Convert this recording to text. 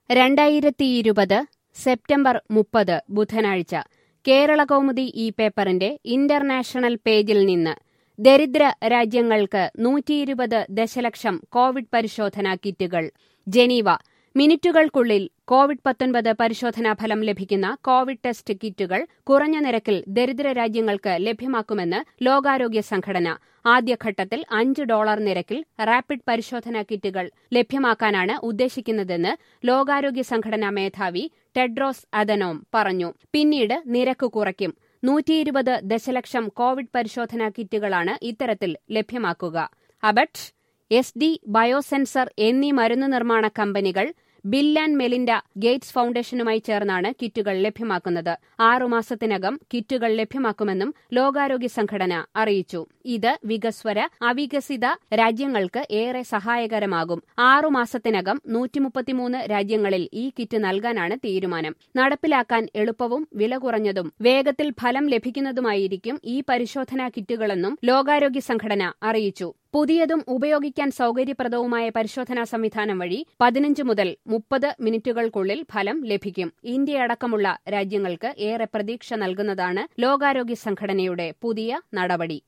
രണ്ടായിരത്തിയിരുപത് സെപ്റ്റംബർ മുപ്പത് ബുധനാഴ്ച കേരളകൗമുദി ഈ പേപ്പറിന്റെ ഇന്റർനാഷണൽ പേജിൽ നിന്ന് ദരിദ്ര രാജ്യങ്ങൾക്ക് നൂറ്റിയിരുപത് ദശലക്ഷം കോവിഡ് പരിശോധനാ കിറ്റുകൾ ജനീവ മിനിറ്റുകൾക്കുള്ളിൽ കോവിഡ് പത്തൊൻപത് പരിശോധനാ ഫലം ലഭിക്കുന്ന കോവിഡ് ടെസ്റ്റ് കിറ്റുകൾ കുറഞ്ഞ നിരക്കിൽ ദരിദ്ര രാജ്യങ്ങൾക്ക് ലഭ്യമാക്കുമെന്ന് ലോകാരോഗ്യ സംഘടന ആദ്യഘട്ടത്തിൽ അഞ്ച് ഡോളർ നിരക്കിൽ റാപ്പിഡ് പരിശോധനാ കിറ്റുകൾ ലഭ്യമാക്കാനാണ് ഉദ്ദേശിക്കുന്നതെന്ന് ലോകാരോഗ്യ സംഘടനാ മേധാവി ടെഡ്രോസ് അദനോം പറഞ്ഞു പിന്നീട് നിരക്ക് കുറയ്ക്കും നൂറ്റിയിരുപത് ദശലക്ഷം കോവിഡ് പരിശോധനാ കിറ്റുകളാണ് ഇത്തരത്തിൽ ലഭ്യമാക്കുക അബട്ട് എസ് ഡി ബയോസെൻസർ എന്നീ മരുന്ന് നിർമ്മാണ കമ്പനികൾ ബിൽ ആൻഡ് മെലിൻഡ ഗേറ്റ്സ് ഫൌണ്ടേഷനുമായി ചേർന്നാണ് കിറ്റുകൾ ലഭ്യമാക്കുന്നത് ആറുമാസത്തിനകം കിറ്റുകൾ ലഭ്യമാക്കുമെന്നും ലോകാരോഗ്യ സംഘടന അറിയിച്ചു ഇത് വികസ്വര അവികസിത രാജ്യങ്ങൾക്ക് ഏറെ സഹായകരമാകും ആറുമാസത്തിനകം നൂറ്റിമുപ്പത്തിമൂന്ന് രാജ്യങ്ങളിൽ ഈ കിറ്റ് നൽകാനാണ് തീരുമാനം നടപ്പിലാക്കാൻ എളുപ്പവും വില കുറഞ്ഞതും വേഗത്തിൽ ഫലം ലഭിക്കുന്നതുമായിരിക്കും ഈ പരിശോധനാ കിറ്റുകളെന്നും ലോകാരോഗ്യ സംഘടന അറിയിച്ചു പുതിയതും ഉപയോഗിക്കാൻ സൌകര്യപ്രദവുമായ പരിശോധനാ സംവിധാനം വഴി പതിനഞ്ച് മുതൽ മുപ്പത് മിനിറ്റുകൾക്കുള്ളിൽ ഫലം ലഭിക്കും ഇന്ത്യയടക്കമുള്ള രാജ്യങ്ങൾക്ക് ഏറെ പ്രതീക്ഷ നൽകുന്നതാണ് ലോകാരോഗ്യ സംഘടനയുടെ പുതിയ നടപടി